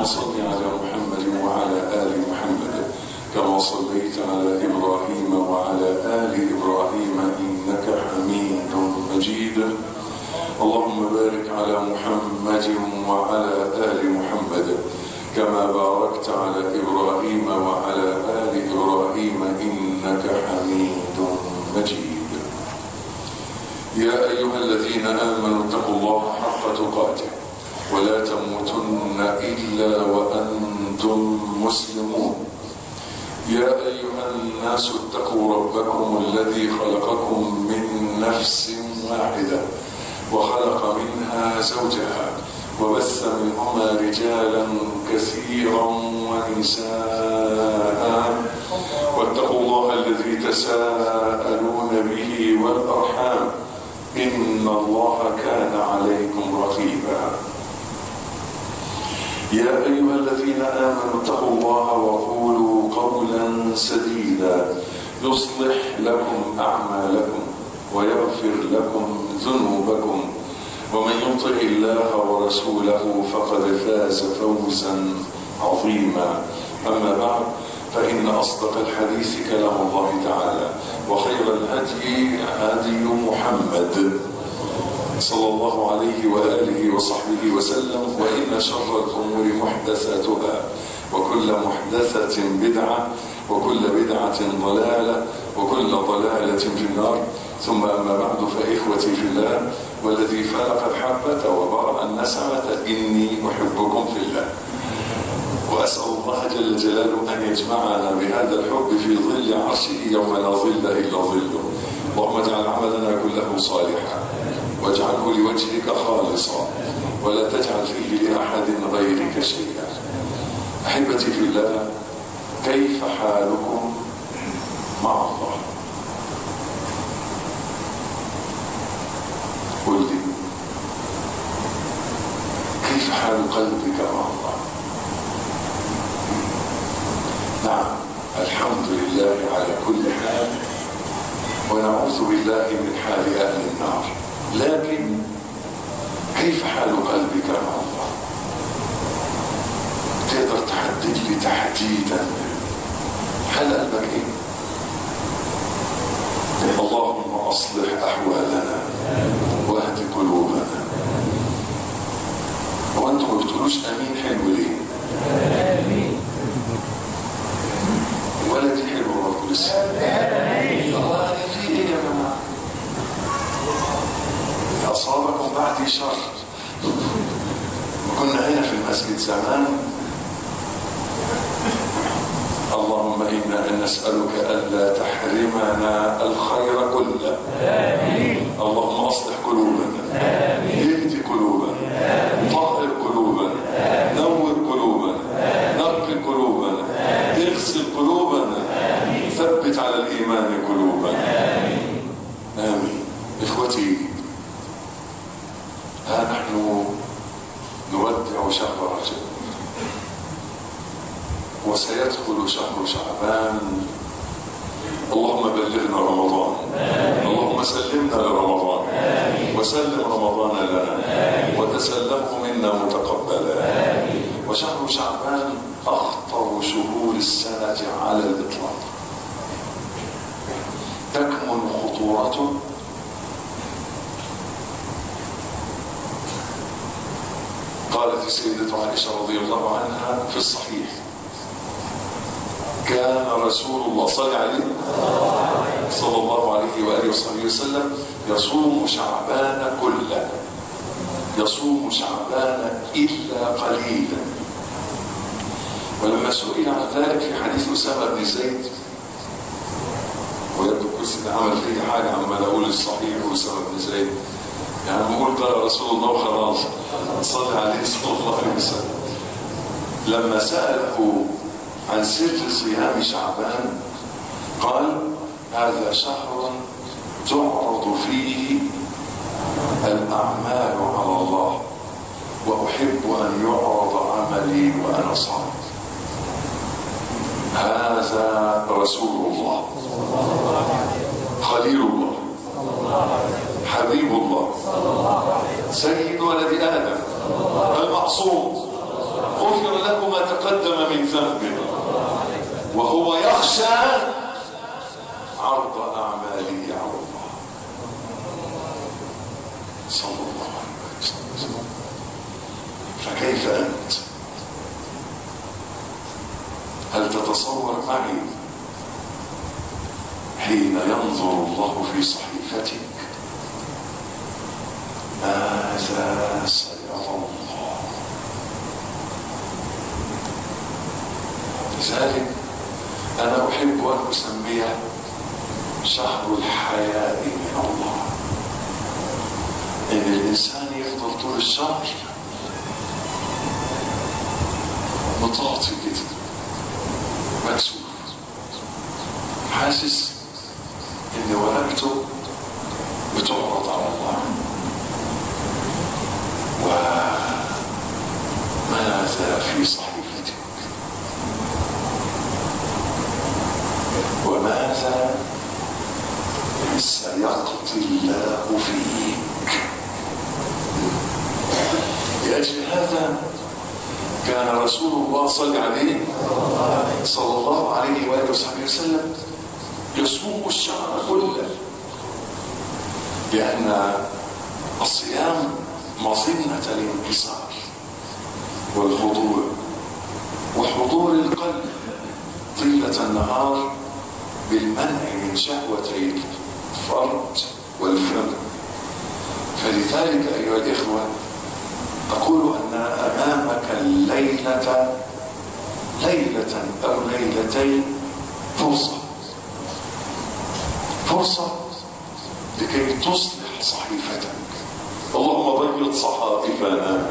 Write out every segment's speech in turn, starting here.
اللهم صل على محمد وعلى آل محمد كما صليت على إبراهيم وعلى آل إبراهيم إنك حميد مجيد اللهم بارك على محمد وعلى آل محمد كما باركت على إبراهيم وعلى آل إبراهيم إنك حميد مجيد يا أيها الذين آمنوا اتقوا الله حق تقاته ولا تموتن إلا وأنتم مسلمون يا أيها الناس اتقوا ربكم الذي خلقكم من نفس واحدة وخلق منها زوجها وبث منهما رجالا كثيرا ونساء واتقوا الله الذي تساءلون به والأرحام إن الله كان عليكم رقيبا يا أيها الذين آمنوا اتقوا الله وقولوا قولا سديدا يصلح لكم أعمالكم ويغفر لكم ذنوبكم ومن يطع الله ورسوله فقد فاز فوزا عظيما أما بعد فإن أصدق الحديث كلام الله تعالى وخير الهدي هدي محمد صلى الله عليه وآله وصحبه وسلم وإن شر الأمور محدثاتها وكل محدثة بدعة وكل بدعة ضلالة وكل ضلالة في النار ثم أما بعد فإخوتي في الله والذي فلق الحبة وبرأ النسمة إني أحبكم في الله وأسأل الله جل جلاله أن يجمعنا بهذا الحب في ظل عرشه يوم لا ظل إلا ظله اللهم اجعل عملنا كله صالحا واجعله لوجهك خالصا ولا تجعل فيه لأحد غيرك شيئا أحبتي في الله كيف حالكم مع الله قل لي كيف حال قلبك مع الله نعم الحمد لله على كل حال ونعوذ بالله من حال أهل النار لكن كيف حال قلبك مع الله تقدر تحدد لي تحديدا حال قلبك ايه اللهم اصلح احوالنا واهد قلوبنا وانتم ما بتقولوش امين حلو ليه امين ولا دي حلوه برضه لسه الله في ايه يا جماعه أصابكم بعد شر كنا هنا في المسجد زمان اللهم إنا نسألك ألا تحرمنا الخير كله آمين. اللهم أصلح قلوبنا اهد قلوبنا طهر قلوبنا نور قلوبنا نقي قلوبنا اغسل قلوبنا ثبت على الإيمان قلوبنا آمين إخوتي ها نحن نودع شهر رجب وسيدخل شهر شعبان اللهم بلغنا رمضان اللهم سلمنا لرمضان وسلم رمضان لنا وتسلمه منا متقبلا وشهر شعبان اخطر شهور السنه على الاطلاق تكمن خطورته قالت السيدة عائشة رضي الله عنها في الصحيح كان رسول الله صلى عليه صلى الله عليه وآله وصحبه وسلم يصوم شعبان كله يصوم شعبان إلا قليلا ولما سئل عن ذلك في حديث أسامة بن زيد ويبدو كل عمل فيه حاجة عمال أقول الصحيح أسامة بن زيد يعني بقول قال رسول الله وخلاص صلى عليه صلى الله عليه وسلم لما سأله عن سر صيام شعبان قال هذا شهر تعرض فيه الأعمال على الله وأحب أن يعرض عملي وأنا صائم هذا رسول الله خليل الله حبيب الله سيد ولد آدم المعصوم غفر له ما تقدم من ذنبه وهو يخشى عرض أعماله على الله صلى الله عليه وسلم فكيف أنت هل تتصور معي حين ينظر الله في صحيفتك ماذا سيرى الله لذلك أنا أحب أن أسميه شهر الحياء من الله إن الإنسان يفضل طول الشهر مطاطي كده مكسوف حاسس إن ورقته بتعرض على الله وماذا في صحيفتك وماذا سيقضي الله فيك لأجل هذا كان رسول الله صلى عليه صلى الله عليه وآله وصحبه وسلم يصوم الشهر كله لأن الصيام مظنة الانكسار والخضوع وحضور القلب طيلة النهار بالمنع من شهوتي الفرج والفم فلذلك أيها الإخوة أقول أن أمامك الليلة ليلة أو ليلتين فرصة فرصة لكي تصلح صحيفتك اللهم بيض صحائفنا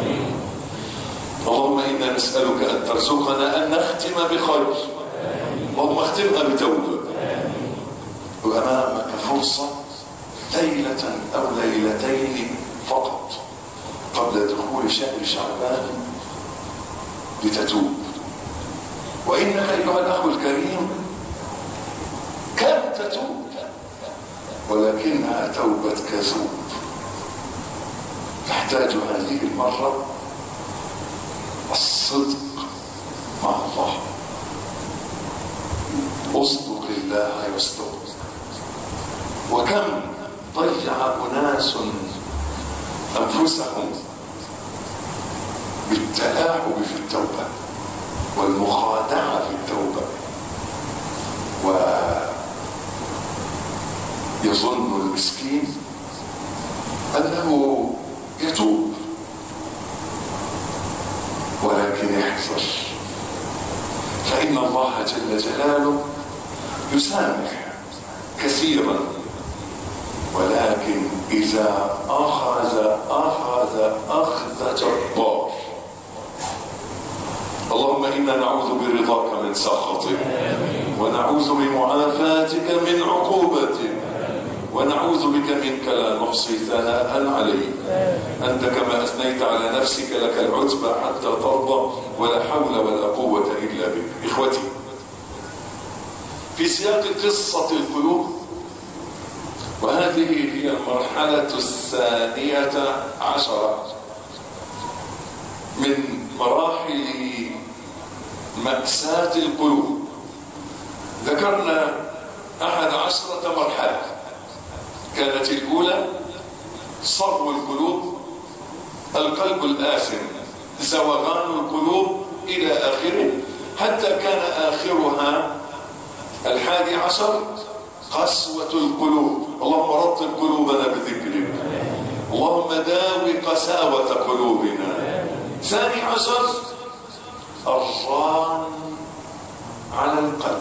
اللهم إنا نسألك أن ترزقنا أن نختم بخير اللهم اختمها بتوبة وأمامك فرصة ليلة أو ليلتين فقط قبل دخول شهر شعبان لتتوب وإنك أيها الأخ الكريم كم تتوب ولكنها توبة كذوب تحتاج هذه المرة الصدق مع الله اصدق الله يصدق وكم ضيع أناس أنفسهم بالتلاعب في التوبة والمخادعة في التوبة ويظن المسكين أنه يتوب ولكن احذر فإن الله جل جلاله يسامح كثيرا ولكن إذا أخذ أخذ أخذ جبار اللهم إنا نعوذ برضاك من سخطك ونعوذ بمعافاتك من عقوبتك ونعوذ بك منك لا نحصي ثناء عليك أنت كما أثنيت على نفسك لك العتبى حتى ترضى ولا حول ولا قوة إلا بك إخوتي في سياق قصة القلوب وهذه هي المرحلة الثانية عشرة من مراحل مأساة القلوب ذكرنا أحد عشرة مرحلة كانت الأولى صرو القلوب القلب الآثم زوغان القلوب إلى آخره حتى كان آخرها الحادي عشر قسوة القلوب اللهم رطب قلوبنا بذكرك اللهم داوي قساوة قلوبنا ثاني عشر الران على القلب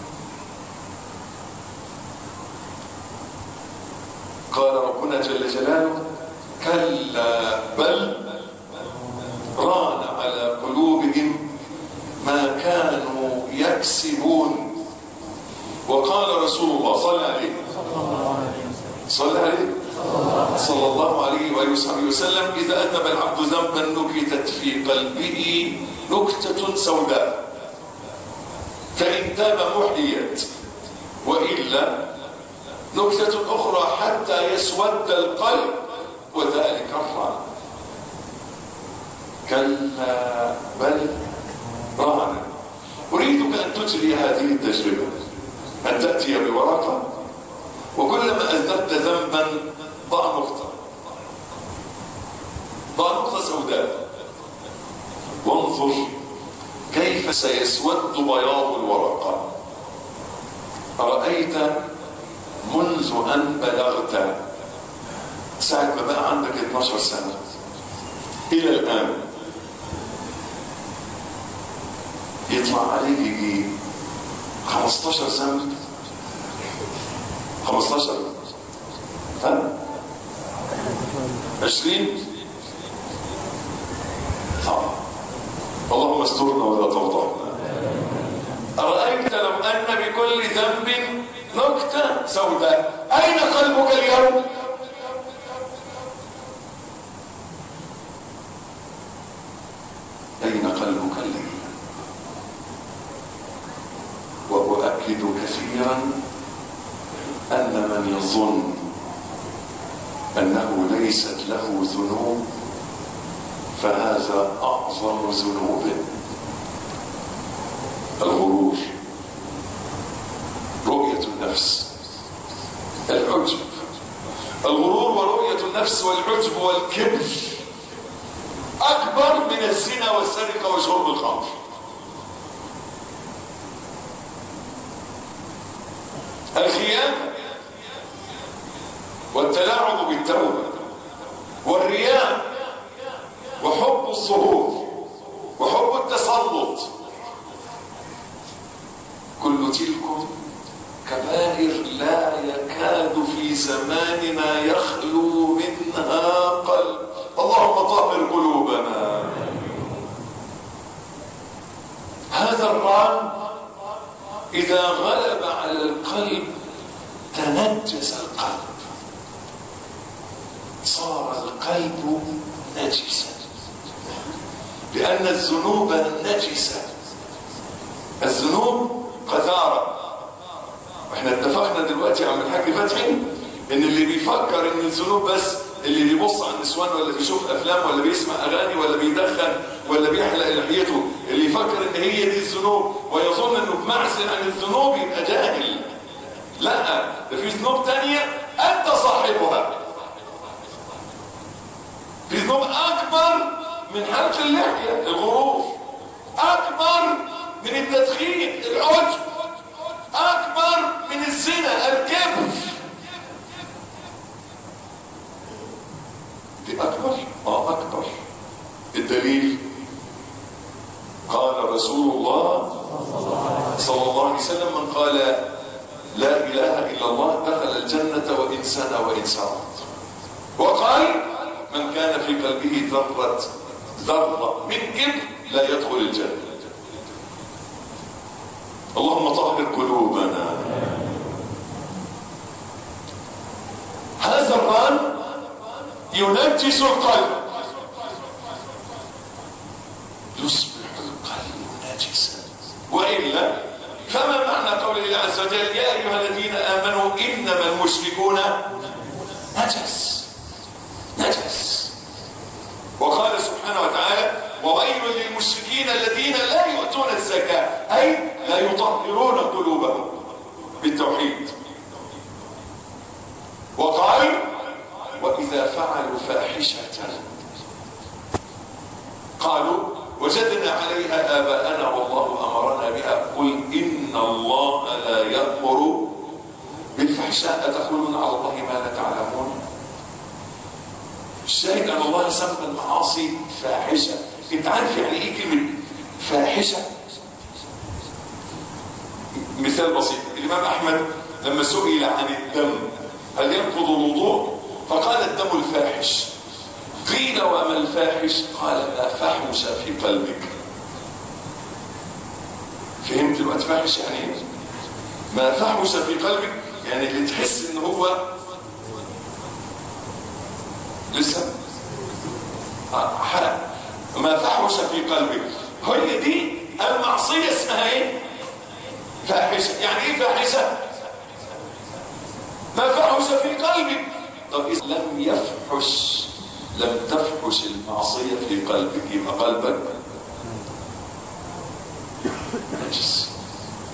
قال ربنا جل جلاله كلا بل ران على قلوبهم ما كانوا يكسبون وقال رسول الله صلى عليه صلى عليه صلى الله عليه وآله وصحبه وسلم إذا أذنب العبد ذنبا نكتت في قلبه نكتة سوداء فإن تاب محيت وإلا نكتة أخرى حتى يسود القلب وذلك الران كلا بل تجري هذه التجربة أن تأتي بورقة وكلما أذنبت ذنبا ضع نقطة ضع نقطة سوداء وانظر كيف سيسود بياض الورقة أرأيت منذ أن بلغت ساعة ما بقى عندك 12 سنة إلى الآن يطلع عليك يجي 15 ذنب 15 ها 20 طبعا اللهم استرنا ولا تفضحنا أرأيت لو أن بكل ذنب نكتة سوداء أين قلبك اليوم؟ أين قلبك اليوم؟ وأؤكد كثيرا أن من يظن أنه ليست له ذنوب فهذا أعظم ذنوبه الغرور رؤية النفس العجب الغرور ورؤية النفس والعجب والكبر أكبر من الزنا والسرقة وشرب الخمر الخيانة والتلاعب بالتوبة والرياء وحب الظهور وحب التسلط كل تلكم كبائر لا يكاد في زماننا يخلو منها قلب اللهم طهر قلوبنا هذا الران إذا غلب على القلب تنجس القلب صار القلب نجسا لأن الذنوب نجسة الذنوب قذارة واحنا اتفقنا دلوقتي يا عم الحاج فتحي ان اللي بيفكر ان الذنوب بس اللي بيبص على النسوان ولا بيشوف افلام ولا بيسمع اغاني ولا بيدخن ولا بيحلق لحيته اللي يفكر ان هي دي الذنوب ويظن انه بمعزل عن الذنوب يبقى جاهل لا ده في ذنوب تانية انت صاحبها في ذنوب اكبر من حلق اللحيه الغرور اكبر من التدخين العجب اكبر من الزنا الكبر دي اكبر اه اكبر الدليل قال رسول الله صلى الله عليه وسلم من قال لا اله الا الله دخل الجنه وان سنى وان سرت وقال من كان في قلبه ذره ذره من كبر لا يدخل الجنه اللهم طهر قلوبنا هذا الران ينجس القلب يصبح القلب نجسا والا فما معنى قول الله عز وجل يا ايها الذين امنوا انما المشركون نجس نجس وقال سبحانه وتعالى وويل للمشركين الذين لا يؤتون الزكاه اي لا يطهرون قلوبهم بالتوحيد وقال واذا فعلوا فاحشه قالوا وجدنا عليها آباءنا والله أمرنا بها قل إن الله لا يأمر بالفحشاء أتقولون على الله ما لا تعلمون الشاهد أن الله سمى المعاصي فاحشة أنت عارف يعني إيه كلمة فاحشة مثال بسيط الإمام أحمد لما سئل عن الدم هل ينقض الوضوء فقال الدم الفاحش قيل وما الفاحش قال ما فحش في قلبك فهمت الوقت فاحش يعني ايه ما فحش في قلبك يعني اللي تحس ان هو لسه آه ما فحش في قلبك هي دي المعصية اسمها ايه فاحشة يعني ايه فاحشة ما فحش في قلبك طب إذا لم يفحش لم تفحش المعصية في قلبك يبقى قلبك نجس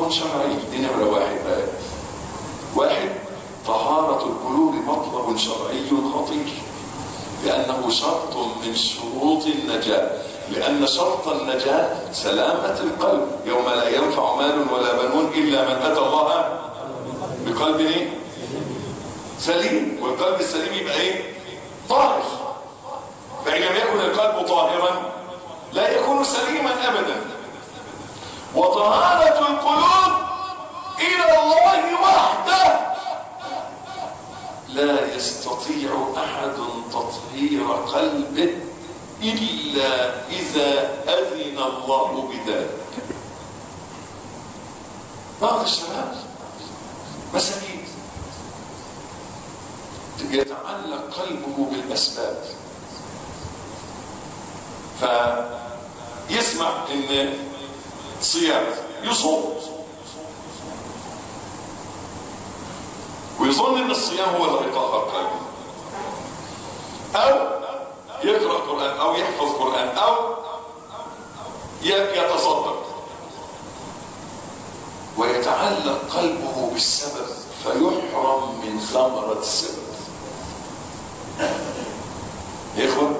مطلب شرعي دي نمرة واحد بقى واحد طهارة القلوب مطلب شرعي خطير لأنه شرط من شروط النجاة لأن شرط النجاة سلامة القلب يوم لا ينفع مال ولا بنون إلا من أتى الله بقلب إيه؟ سليم والقلب السليم يبقى إيه؟ طاهر فإن لم يكن القلب طاهرا لا يكون سليما أبدا وطهارة القلوب إلى الله وحده لا يستطيع أحد تطهير قلبه إلا إذا أذن الله بذلك بعض الشباب مساكين يتعلق قلبه بالأسباب فيسمع ان صيام يصوم ويظن ان الصيام هو اللي هيطهر قلبه او يقرا قران او يحفظ قران او يتصدق ويتعلق قلبه بالسبب فيحرم من ثمره السبب يا اخوان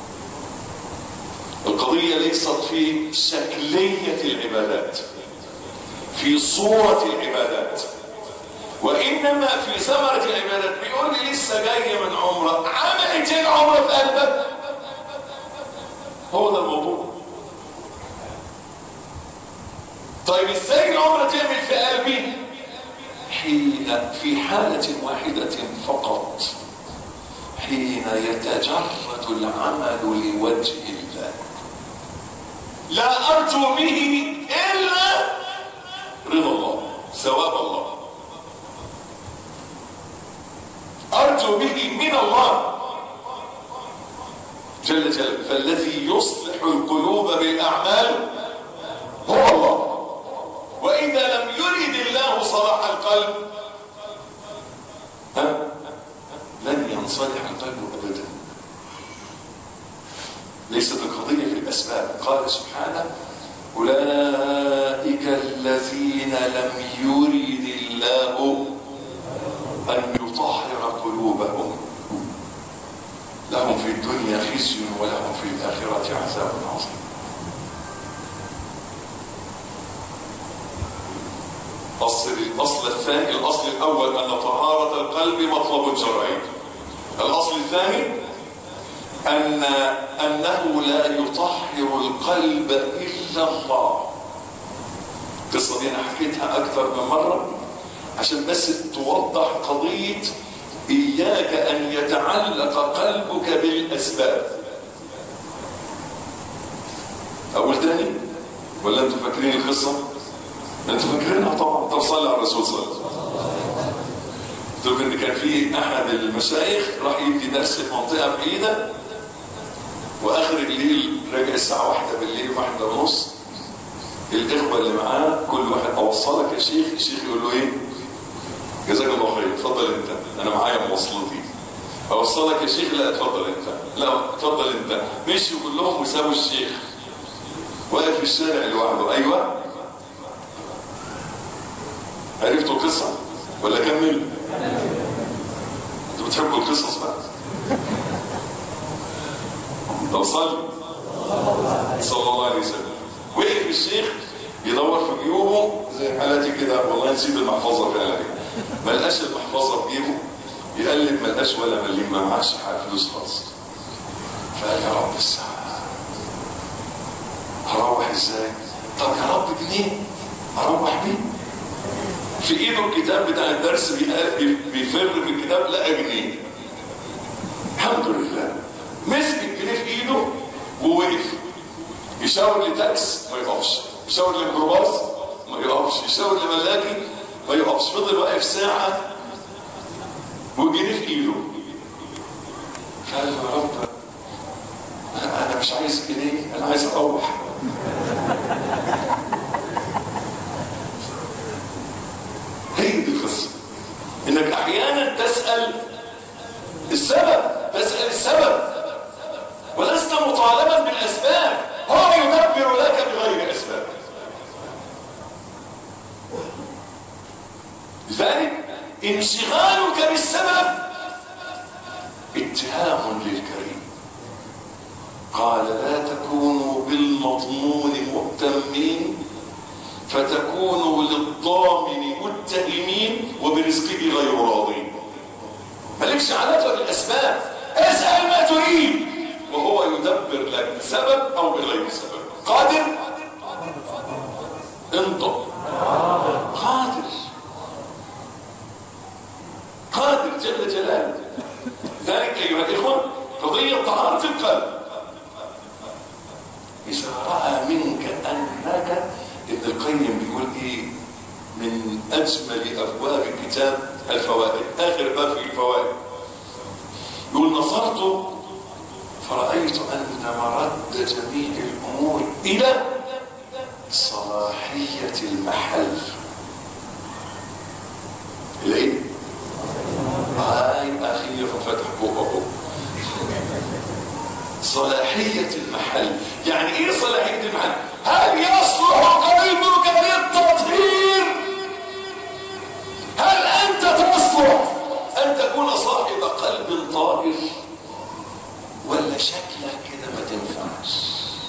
القضية ليست في شكلية العبادات في صورة العبادات وإنما في ثمرة العبادات بيقول لي لسه جاي من عمرة عملت ايه العمرة في قلبك هو ده الموضوع طيب ازاي العمرة تعمل في قلبي حين في حالة واحدة فقط حين يتجرد العمل لوجه الله لا أرجو به إلا رضا الله ثواب الله أرجو به من الله جل جلاله فالذي يصلح القلوب بالأعمال هو الله وإذا لم يرد الله صلاح القلب ها لن ينصلح القلب أبدا ليست القضية في الأسباب قال سبحانه أولئك الذين لم يرد الله أن يطهر قلوبهم لهم في الدنيا خزي ولهم في الآخرة عذاب عظيم أصل الأصل الثاني الأصل الأول أن طهارة القلب مطلب شرعي الأصل الثاني أن أنه لا يطهر القلب إلا الله القصة دي أنا حكيتها أكثر من مرة عشان بس توضح قضية إياك أن يتعلق قلبك بالأسباب أقول تاني ولا أنتوا فاكرين القصة؟ أنتوا فاكرينها طبعا طب صلي على الرسول صلى الله عليه وسلم قلت لكم إن كان في أحد المشايخ راح يدي درس في منطقة بعيدة واخر الليل راجع الساعه واحدة بالليل واحدة ونص الاخوه اللي معاه كل واحد اوصلك يا شيخ الشيخ يقول له ايه جزاك الله خير اتفضل انت انا معايا مواصلتي اوصلك يا شيخ لا اتفضل انت لا اتفضل انت مشوا كلهم وسابوا الشيخ واقف في الشارع لوحده ايوه عرفتوا القصه ولا كمل انتوا بتحبوا القصص بقى طب صلي صلى الله عليه وسلم وقف الشيخ يدور في جيوبه زي حالاتي كده والله نسيب المحفظه فعلا ما لقاش المحفظه في جيبه يقلب ما لقاش ولا مليم ما معاش فلوس خالص فقال يا رب الساعه هروح ازاي؟ طب يا رب جنيه هروح بيه في ايده الكتاب بتاع الدرس بيفر في الكتاب لقى جنيه الحمد لله مسك الجنيه في ايده ووقف يشاور لتاكس ما يقفش يشاور لميكروباص ما يقفش يشاور لملاكي ما يقفش فضل واقف ساعة والجنيه في ايده قال يا رب انا مش عايز جنيه انا عايز اروح هي دي القصه انك احيانا تسال السبب تسال السبب ولست مطالبا بالاسباب هو يدبر لك بغير اسباب لذلك انشغالك بالسبب اتهام للكريم قال لا تكونوا بالمضمون مهتمين فتكونوا للضامن متهمين وبرزقه غير راضين مالكش علاقه بالاسباب اسال ما تريد وهو يدبر لك بسبب او بغير سبب قادر انطق قادر قادر جل جلاله ذلك ايها الاخوه قضيه طهاره القلب اذا راى منك انك ابن القيم بيقول ايه من اجمل ابواب كتاب الفوائد اخر باب في الفوائد يقول نظرت فرأيت أن مرد جميع الأمور إلى صلاحية المحل إليه؟ هاي أخيرا فتح بوقه صلاحية المحل يعني إيه صلاحية المحل؟ هل يصلح قلبك للتطهير؟ هل أنت تصلح أن تكون صاحب قلب طاهر؟ ولا شكلك كده ما تنفعش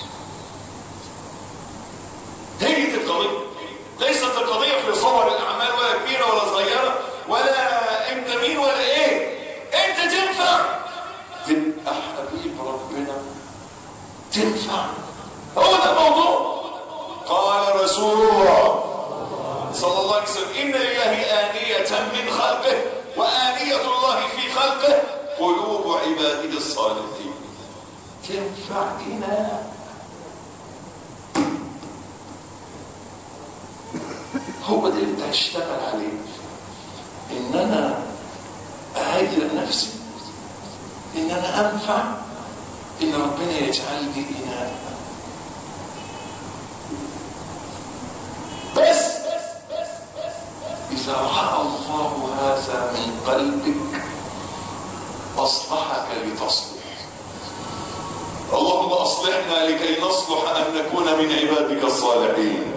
هي دي القضية ليست القضية في صور الأعمال ولا كبيرة ولا صغيرة ولا أنت مين ولا إيه أنت تنفع تبقى حبيب ربنا تنفع هو ده الموضوع قال رسول الله صلى الله عليه وسلم إن لله آنية من خلقه وآنية الله في خلقه قلوب عباده الصالحين تنفع هنا هو ده اللي انت هتشتغل عليه ان انا اهيئ نفسي ان انا انفع ان ربنا يجعلني اناء بس اذا راى الله هذا من قلبك أصلحك لتصلح اللهم أصلحنا لكي نصلح أن نكون من عبادك الصالحين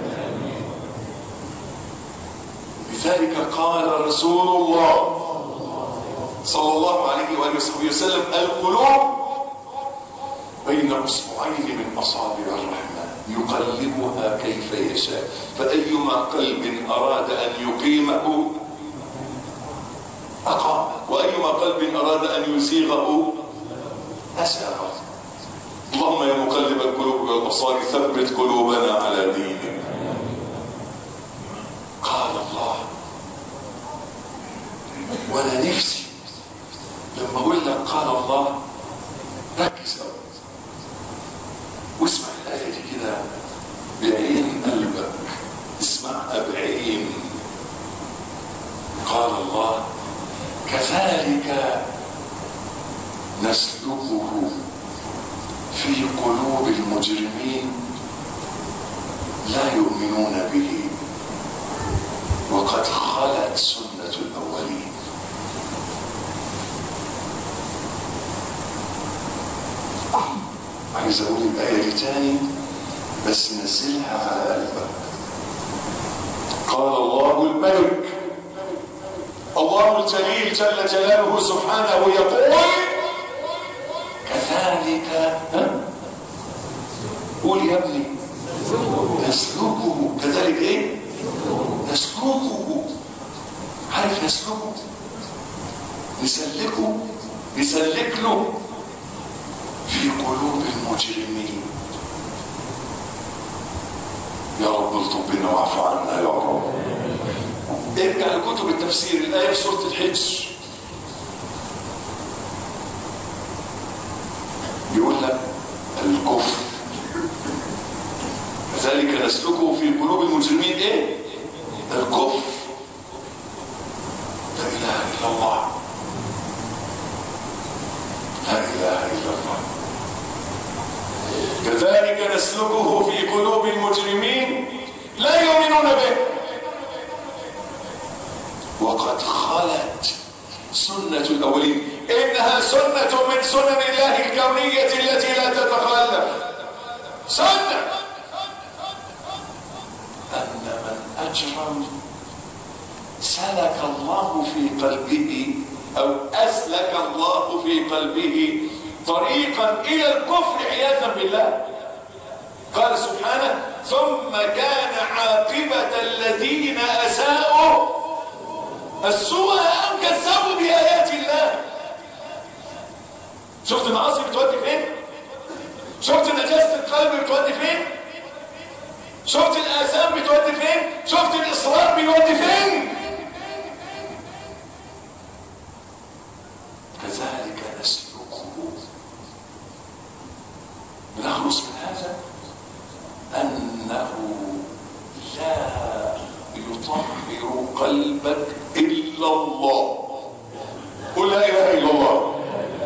لذلك قال رسول الله صلى الله عليه وآله وصحبه وسلم القلوب بين أصبعين من أصابع الرحمن يقلبها كيف يشاء فأيما قلب أراد أن يقيمه أقام وأيما قلب أراد أن يزيغه أزاغه اللهم يا مقلب القلوب والأبصار ثبت قلوبنا على دينك قال الله وأنا نفسي لما أقول لك قال الله ركز أوي واسمع الآية دي كده بعين قلبك اسمعها بعين قال الله كذلك نسلكه في قلوب المجرمين لا يؤمنون به وقد خلت سنة الأولين عايز أقول الآية دي تاني بس نزلها على قلبك قال الله الملك الله الجليل جل جلاله سبحانه يقول كذلك ها؟ قول يا ابني نسلكه كذلك ايه نسلكه عارف نسلكه نسلكه نسلك له في قلوب المجرمين يا رب الطب بنا واعف عنا يا رب ارجع لكتب التفسير الآية في سورة الحج يقول لك الكفر كذلك نسلكه في قلوب المجرمين ايه الكفر لا اله الا الله لا اله الا الله كذلك نسلكه في قلوب المجرمين لا يؤمنون به وقد خلت سنة الأولين إنها سنة من سنن الله الكونية التي لا تتخلف سنة أن من فجرا سلك الله في قلبه او اسلك الله في قلبه طريقا الى الكفر عياذا بالله قال سبحانه ثم كان عاقبة الذين أساءوا السوء أن كذبوا بآيات الله شفت المعاصي بتودي فين؟ شفت نجاسة القلب بتودي فين؟ شفت الآثام بتودي فين؟ شفت الإصرار بيودي فين؟ كذلك نسلكه بنخلص من هذا أنه لا يطهر قلبك إلا الله قل لا إله إلا الله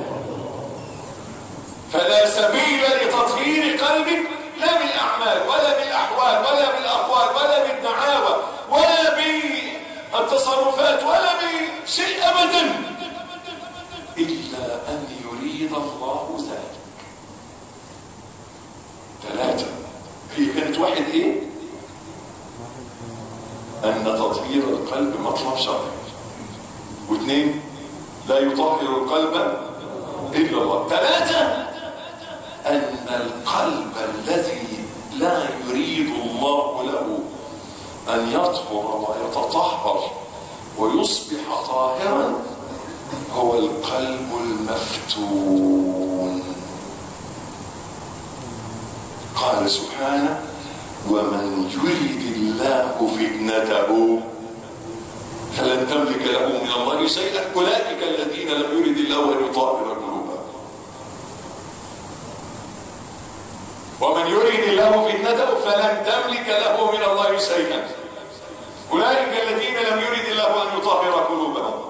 فلا سبيل لتطهير قلبك لا بالأعمال ولا بالأحوال ولا بالأقوال ولا بالدعاوى ولا بالتصرفات ولا بشيء أبدا إلا أن يريد الله ذلك ثلاثة هي كانت واحد إيه؟ أن تطهير القلب مطلب شرعي واثنين لا يطهر القلب إلا الله ثلاثة أن القلب الذي لا يريد الله له أن يطهر ويتطهر ويصبح طاهرا هو القلب المفتون قال سبحانه ومن يريد الله فتنته فلن تملك له من الله شيئا اولئك الذين لم يرد الله ان يطهر قلوبهم ومن يريد الله فتنته فلن تملك له من الله شيئا اولئك الذين لم يرد الله ان يطهر قلوبهم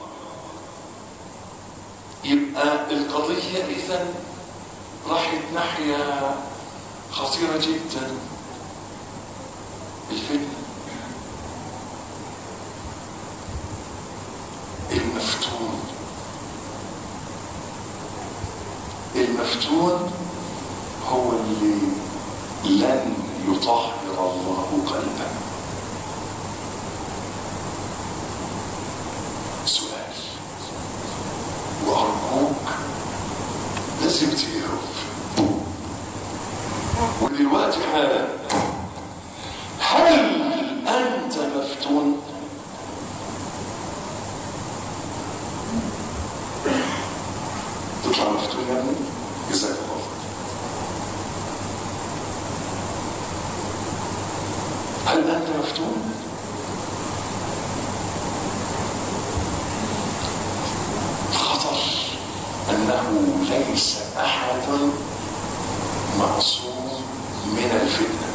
يبقى القضيه اذا راحت ناحيه خطيره جدا الفتنه المفتون المفتون هو اللي لن يطهر الله قلبه سؤال وأرجوك لازم تجاوب ودلوقتي حالا هل أنت مفتون؟ تطلع مفتون يا ابني؟ جزاك الله خير هل أنت مفتون؟ خطر أنه ليس أحد معصوم من الفتنة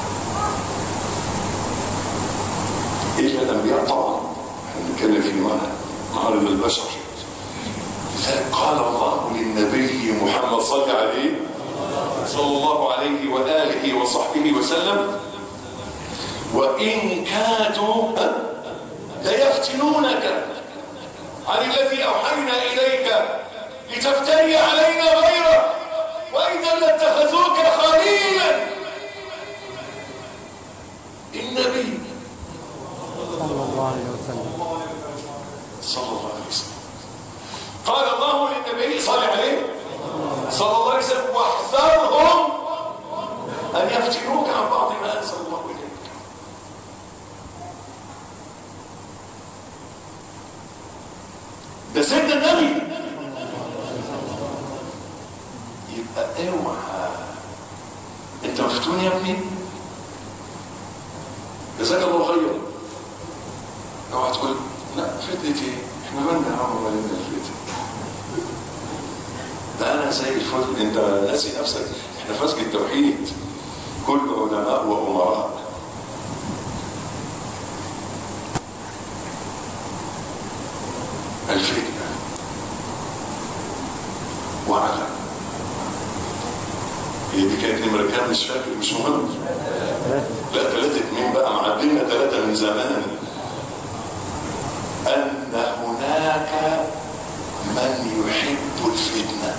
إلا الأنبياء طبعا احنا بنتكلم في معارض البشر لذلك قال الله للنبي محمد صلى عليه صلى الله عليه وآله وصحبه وسلم وإن كادوا ليفتنونك عن الذي أوحينا إليك لتفتري علينا غيره وإذا لاتخذوك خليلا النبي صلى الله عليه وسلم صلى الله عليه وسلم قال الله للنبي صلى عليه صلى الله عليه وسلم واحذرهم أن يفتنوك عن بعض ما أنزل الله إليك ده سيدنا النبي يبقى اوعى انت مفتون يا ابني جزاك الله خيرا اوعى تقول لا فتنة ايه احنا مالنا يا عم مالنا الفتنة ده انا زي الفل انت ناسي نفسك احنا فسق التوحيد كل علماء وامراء الفتنة واعلم هي دي كانت نمرة كام مش فاكر مش مهم لا ثلاثة مين بقى معدلنا ثلاثة من زمان أن هناك من يحب الفتنة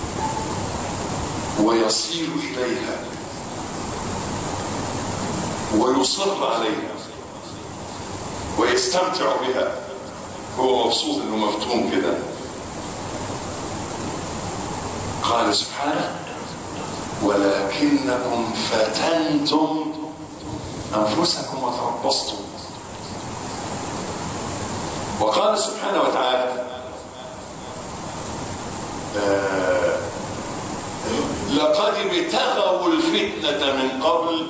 ويصير إليها ويصر عليها ويستمتع بها هو مبسوط انه مفتون كده قال سبحانه ولكنكم فتنتم انفسكم وتربصتم وقال سبحانه وتعالى آه لقد ابتغوا الفتنة من قبل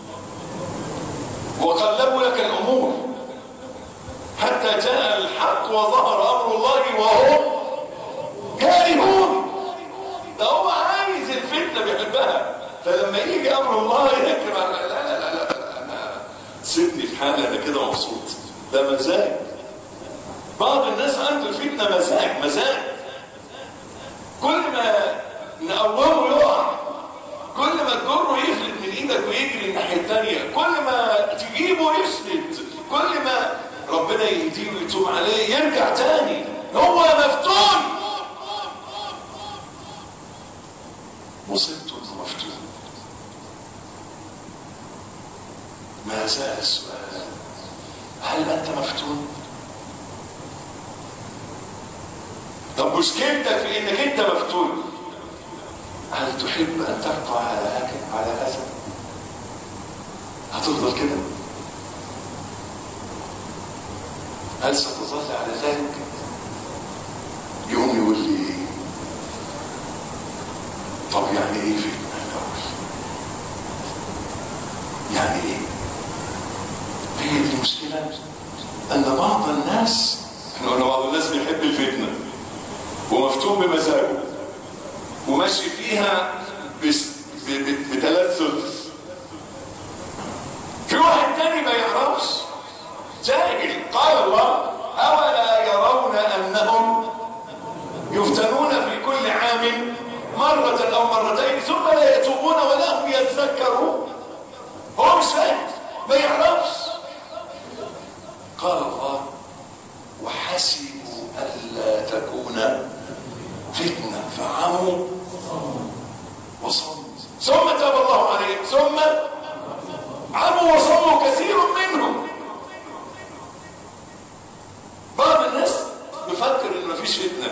وقلبوا لك الأمور حتى جاء الحق وظهر أمر الله وهم كارهون ده هو عايز الفتنة بيحبها فلما يجي أمر الله يكتب لا لا لا لا, لا. أنا سيبني في حالي أنا كده مبسوط ده مزاج بعض الناس عنده الفتنة مزاج مزاج كل ما نقومه يقع كل ما تجره يفلت من ايدك ويجري الناحيه الثانيه كل ما تجيبه يفلت كل ما ربنا يهديه ويتوب عليه يرجع تاني هو مفتون مصيبته انه مفتون ما زال السؤال هل انت مفتون طب مشكلتك في انك انت مفتون هل تحب ان تبقى على هكذا على هذا هتفضل كده هل ستظل على ذلك يقوم يقول لي ايه طب يعني ايه فتنه الاول يعني ايه هي دي المشكله ان بعض الناس احنا قلنا بعض الناس بيحب الفتنه ومفتون بمزاجه وماشي فيها بس- ب- ب- بتلذذ في واحد تاني ما يعرفش جاهل قال الله أولا يرون أنهم يفتنون في كل عام مرة أو مرتين ثم لا يتوبون ولا هم يتذكرون هو مش فاهم ما يعرفش قال الله وحسبوا ألا تكون فتنة فعموا وصموا ثم تاب الله عليهم ثم عموا وصموا كثير منهم بعض الناس بفكر ان مفيش فتنة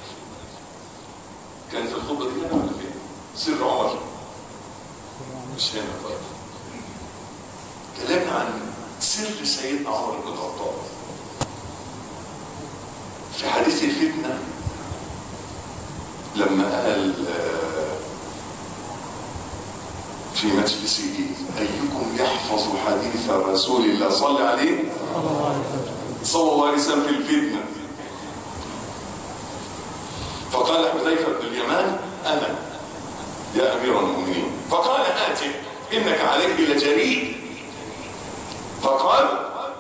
كان في الخطبة دي هنا ولا فين؟ سر عمر مش هنا طيب كلامنا عن سر سيدنا عمر بن الخطاب في حديث الفتنه لما قال آه، في مجلسه أيكم يحفظ حديث رسول الله صلى عليه صلى الله عليه وسلم صلى الله عليه وسلم في الفتنة فقال حذيفة بن اليمان أنا يا أمير المؤمنين فقال آتي إنك عليه لجريء فقال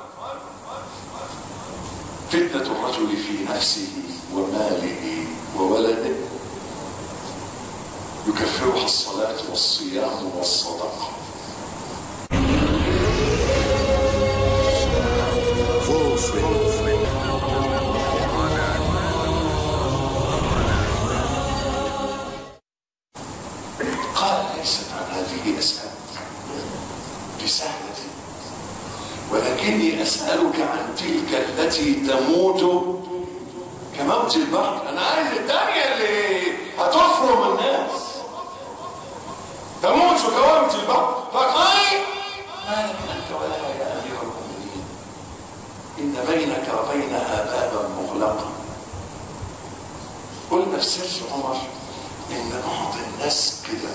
فتنة الرجل في نفسه وماله وولده يكفرها الصلاة والصيام والصدقة قال ليست عن هذه أسأل بسهلة ولكني أسألك عن تلك التي تموت كموت البحر أنا عايز الثانية اللي هتفرم الناس تموت كموت البحر فقال ما لك أنت ولا يا أمير المؤمنين إن بينك وبينها بابا مغلقا قلنا في سر عمر إن بعض الناس كده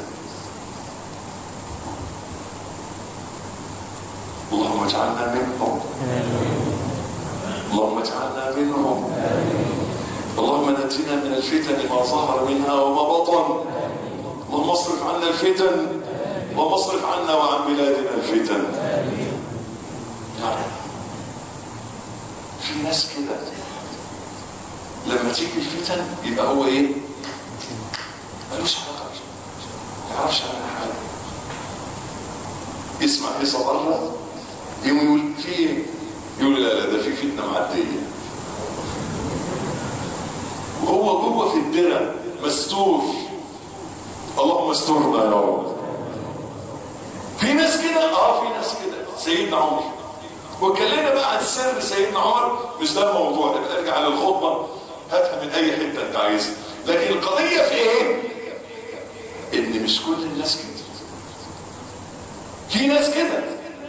اللهم اجعلنا منهم اللهم اجعلنا منهم اللهم نجنا من الفتن ما ظهر منها وما بطن اللهم اصرف عنا الفتن اللهم اصرف عنا وعن بلادنا الفتن يعني في ناس كده لما تيجي الفتن يبقى هو ايه ملوش علاقه ما يعرفش عنها حاجه يسمع حصه بره يقوم يقول في ايه يقول لا لا ده في فتنه معديه وهو جوه في الدرع مستور اللهم استرنا يا رب في ناس كده اه في ناس كده سيدنا عمر واتكلمنا بقى عن سر سيدنا عمر مش ده الموضوع نبقى ارجع للخطبه هاتها من اي حته انت عايزها لكن القضيه في ايه؟ ان مش كل الناس كده في ناس كده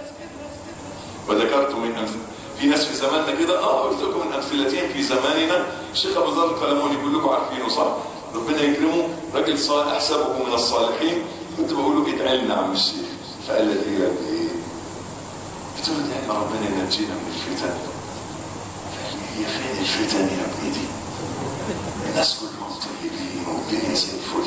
وذكرت من أمثلة في ناس في زماننا كده اه قلت لكم من امثلتين في زماننا الشيخ ابو ذر القلموني كلكم عارفينه صح؟ ربنا يكرمه راجل صالح احسبه من الصالحين كنت بقول له ادعي لنا عم الشيخ فقال لي ايه يا ابني ايه؟ قلت له ادعي لنا ربنا ينجينا من الفتن قال لي هي فين الفتن يا ابني دي؟ الناس كلهم طيبين والدنيا زي الفل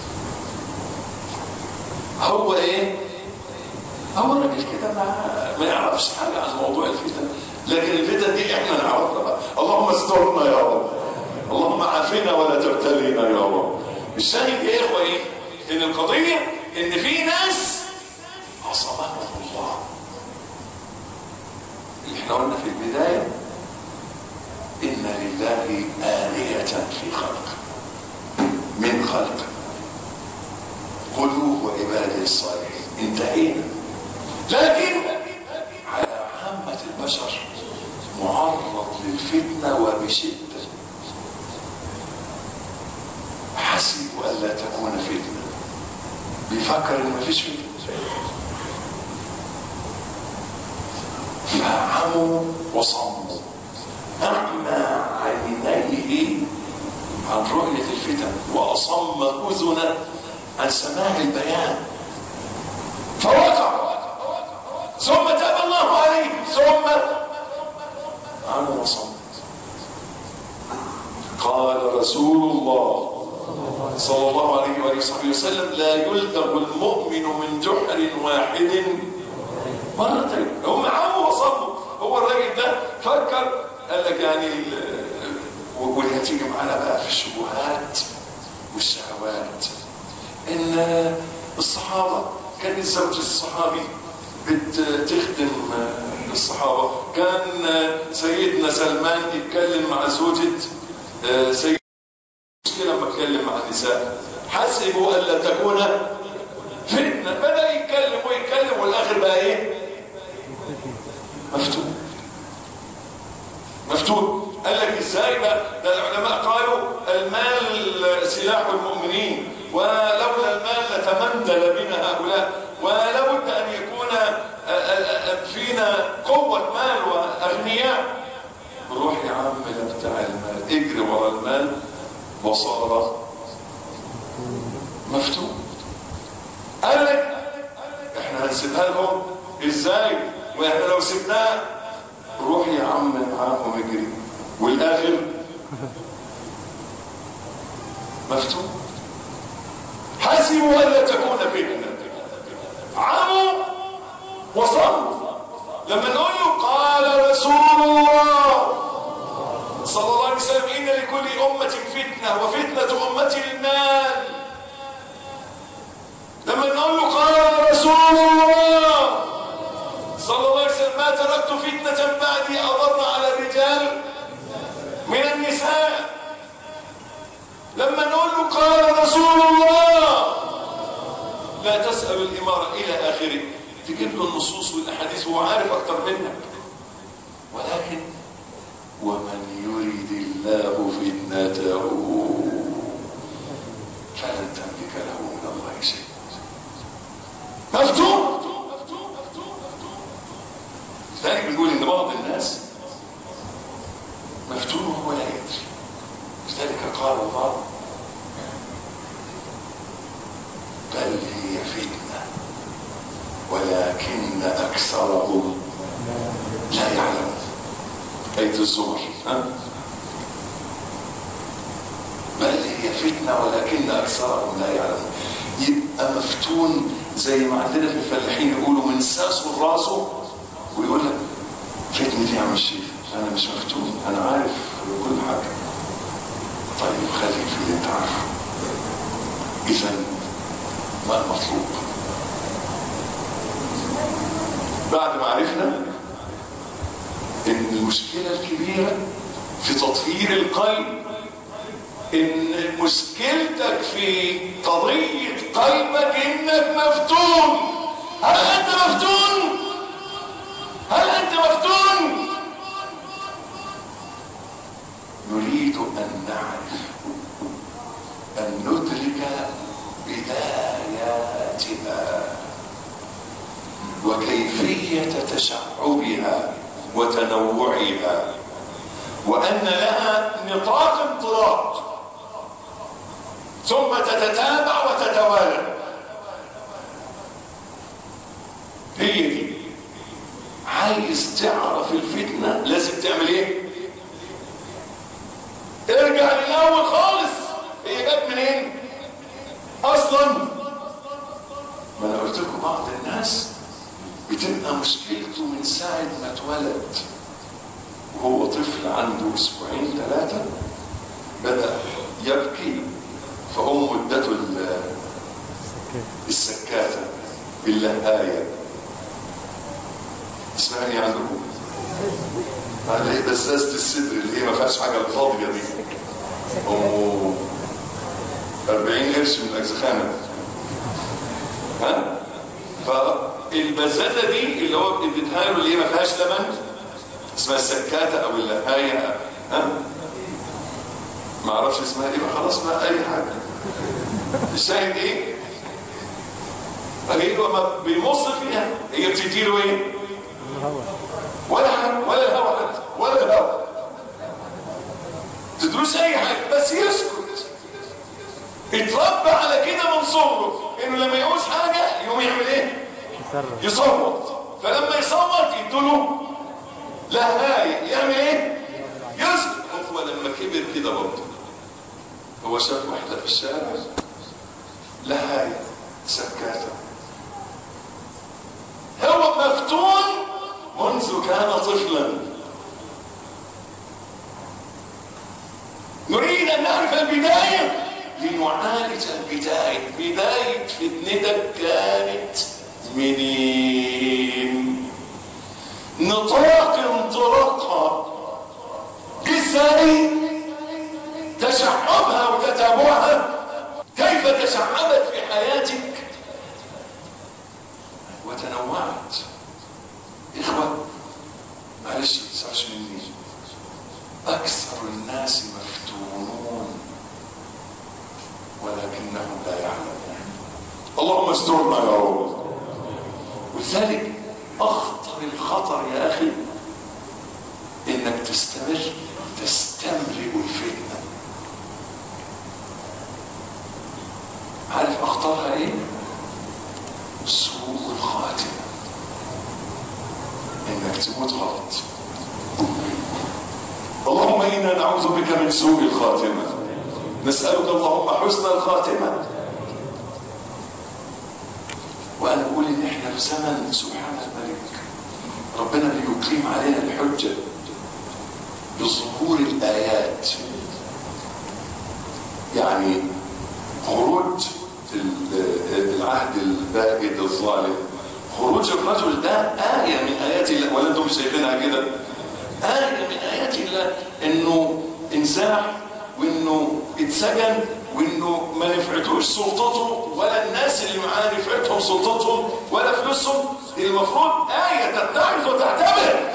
هو ايه؟ هو الراجل كده ما ما يعرفش حاجه عن موضوع الفتن لكن الفتن دي احنا نعرفها بقى اللهم استرنا يا رب اللهم عافنا ولا تبتلينا يا رب الشاهد يا اخوه ايه؟ ان القضيه ان في ناس عصمهم الله اللي احنا قلنا في البدايه ان لله آلية في خلق من خلق قلوب عباده الصالحين انتهينا لكن على عامة البشر معرض للفتنة وبشدة حسبوا ألا تكون فتنة بيفكر إن مفيش فتنة فعموا وصموا أعمى عينيه عن رؤية الفتن وأصم أذنه عن سماع البيان فوقع ثم تاب الله عليه ثم عمى وصمت قال رسول الله صلى الله عليه وآله وصحبه وسلم لا يلدغ المؤمن من جحر واحد مرتين هم عموا وصموا هو الراجل ده فكر قال لك يعني ال- واللي هتيجي معانا بقى في الشبهات والشهوات ان الصحابه كان زوج الصحابي بتخدم الصحابه كان سيدنا سلمان يتكلم مع زوجة سيدنا مشكلة لما اتكلم مع النساء حسبوا الا تكون فتنه بدا يتكلم ويتكلم والاخر بقى ايه؟ مفتون مفتون قال لك ازاي بقى ده العلماء قالوا المال سلاح المؤمنين ولولا المال لتمندل بنا هؤلاء ولا بد ان يكون فينا قوه مال واغنياء روح يا عم لا بتاع المال اجري ورا المال وصار مفتون قال لك احنا هنسيبها لهم ازاي واحنا لو سيبناها روح يا عم معاهم اجري والاخر مفتون حسبوا الا تكون فتنه عموا وصلوا لما نقول له قال رسول الله صلى الله عليه وسلم ان لكل امه فتنه وفتنه امتي المال لما نقول له قال رسول الله صلى الله عليه وسلم ما تركت فتنة بعدي أضر على الرجال من النساء لما نقول له قال رسول الله لا تسأل الإمارة إلى آخره تجيب له النصوص والأحاديث وهو عارف أكتر منك ولكن ومن يريد الله فتنته فلن تملك له من الله شيء مفتون لذلك بنقول ان بعض الناس مفتون وهو لا يدري لذلك قال الله بل هي فتنه ولكن اكثرهم لا يعلمون ايه الزمر ها بل هي فتنه ولكن اكثرهم لا يعلمون يبقى مفتون زي ما عندنا في الفلاحين يقولوا من ساسه لراسه ويقول لك فتنة يا عم الشيخ انا مش مفتون انا عارف كل حاجه طيب خليك في اللي انت عارفه اذا ما المطلوب بعد ما عرفنا ان المشكله الكبيره في تطهير القلب ان مشكلتك في قضيه قلبك انك مفتون هل انت مفتون أن نعرف أن ندرك بداياتها وكيفية تشعبها وتنوعها وأن لها نطاق انطلاق ثم تتتابع وتتوالى هي دي عايز تعرف الفتنة لازم تعمل ايه ارجع للأول خالص هي جت منين اصلا ما انا قلت لكم بعض الناس بتبقى مشكلته من ساعة ما اتولد وهو طفل عنده اسبوعين ثلاثة بدأ يبكي فأمه ادته ال- السكاتة باللهاية اسمها ايه عندكم؟ اللي هي بزازة الصدر اللي هي ما فيهاش حاجة الفاضية دي أمه 40 قرش من الأجزخانة ها؟ فالبزازة دي اللي هو اديتها له اللي هي ما فيهاش لبن اسمها السكاتة أو اللهاية ها؟ ما اعرفش اسمها ايه بقى خلاص ما اي حاجه الشاهد ايه فهي ما بيمص فيها هي بتديله ايه الهوى ولا حاجه ولا الهوا حتى ولا الهوا تدروس اي حاجه بس يسكت اتربى على كده من صغره انه لما يعوز حاجه يقوم يعمل ايه يسرب يصوت فلما يصوت يدوله لهاية يعمل ايه يسكت هو لما كبر كده برضه هو شاف واحدة في الشارع لهاية سكاتة هو مفتون منذ كان طفلا نريد ان نعرف البداية لنعالج البداية بداية فتنتك كانت منين نطاق انطلاقها ازاي تشعبها وتتابعها كيف تشعبت في حياتك وتنوعت اخوة معلش ما تزعلش مني اكثر الناس مفتونون ولكنهم لا يعلمون اللهم استرنا يا رب ولذلك اخطر الخطر يا اخي انك تستمر تستملئ الفتنه عارف اخطرها ايه سوء الخاتمه انك تموت غلط اللهم انا نعوذ بك من سوء الخاتمه نسالك اللهم حسن الخاتمه وانا اقول ان احنا في زمن سبحان الملك ربنا بيقيم علينا الحجه بظهور الايات يعني خروج ال- العهد البائد الظالم خروج الرجل ده آية من آيات الله ولا أنتم شايفينها كده؟ آية من آيات الله إنه انزاح وإنه اتسجن وإنه ما نفعتوش سلطته ولا الناس اللي معاه نفعتهم سلطتهم ولا فلوسهم المفروض آية تتعظ وتعتبر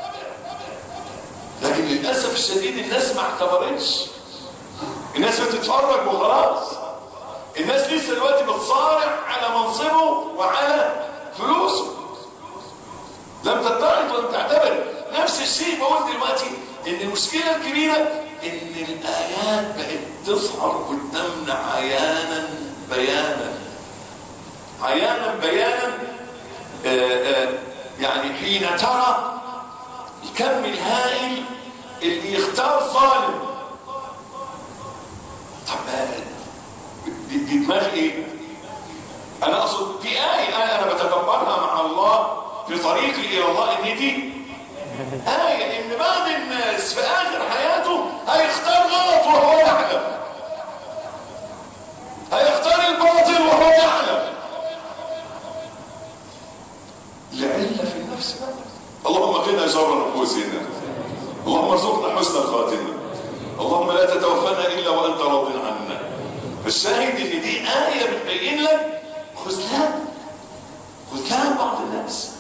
لكن للأسف الشديد الناس ما اعتبرتش الناس بتتفرج وخلاص الناس لسه دلوقتي بتصارع على منصبه وعلى فلوسه لم تتعظ ولم تعتبر نفس الشيء بقول دلوقتي ان المشكله الكبيره ان الايات بقت تظهر قدامنا عيانا بيانا عيانا بيانا آآ آآ يعني حين ترى الكم الهائل اللي يختار ظالم طب دي, دي دماغ ايه انا اقصد دي آية انا انا بتدبرها مع الله في طريقي الى الله ان دي آية ان بعض الناس في اخر حياته هيختار غلط وهو يعلم هيختار الباطل وهو يعلم لعلة في النفس بقى اللهم قنا شر نفوسنا اللهم ارزقنا حسن الخاتمه اللهم لا تتوفنا الا وانت راض عنا فالشاهد ان دي ايه بتبين لك خذلان خذلان بعض الناس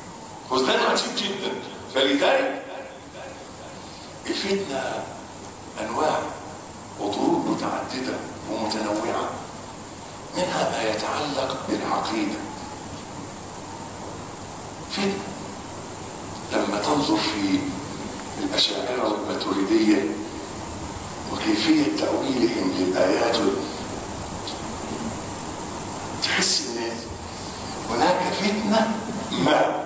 خذلان عجيب جدا فلذلك الفتنه انواع وطرق متعدده ومتنوعه منها ما يتعلق بالعقيده فتنه لما تنظر في الاشاعره والماتريديه وكيفيه تاويلهم للايات تحس ان هناك فتنه ما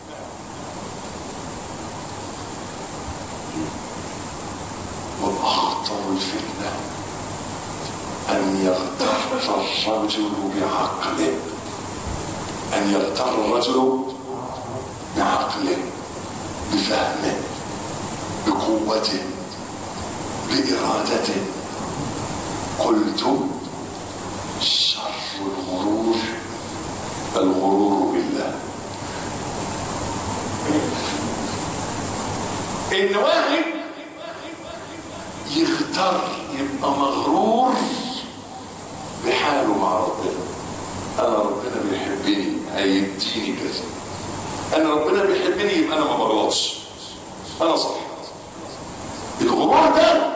واخطر الفتنه ان يغتر الرجل بعقله ان يغتر الرجل بعقله بفهمه بقوته بارادته قلت شر الغرور الغرور بالله ان واحد يغتر يبقى مغرور بحاله مع ربنا انا ربنا بيحبني هيديني كذا انا ربنا بيحبني يبقى انا ما بغلطش انا صح الغرور ده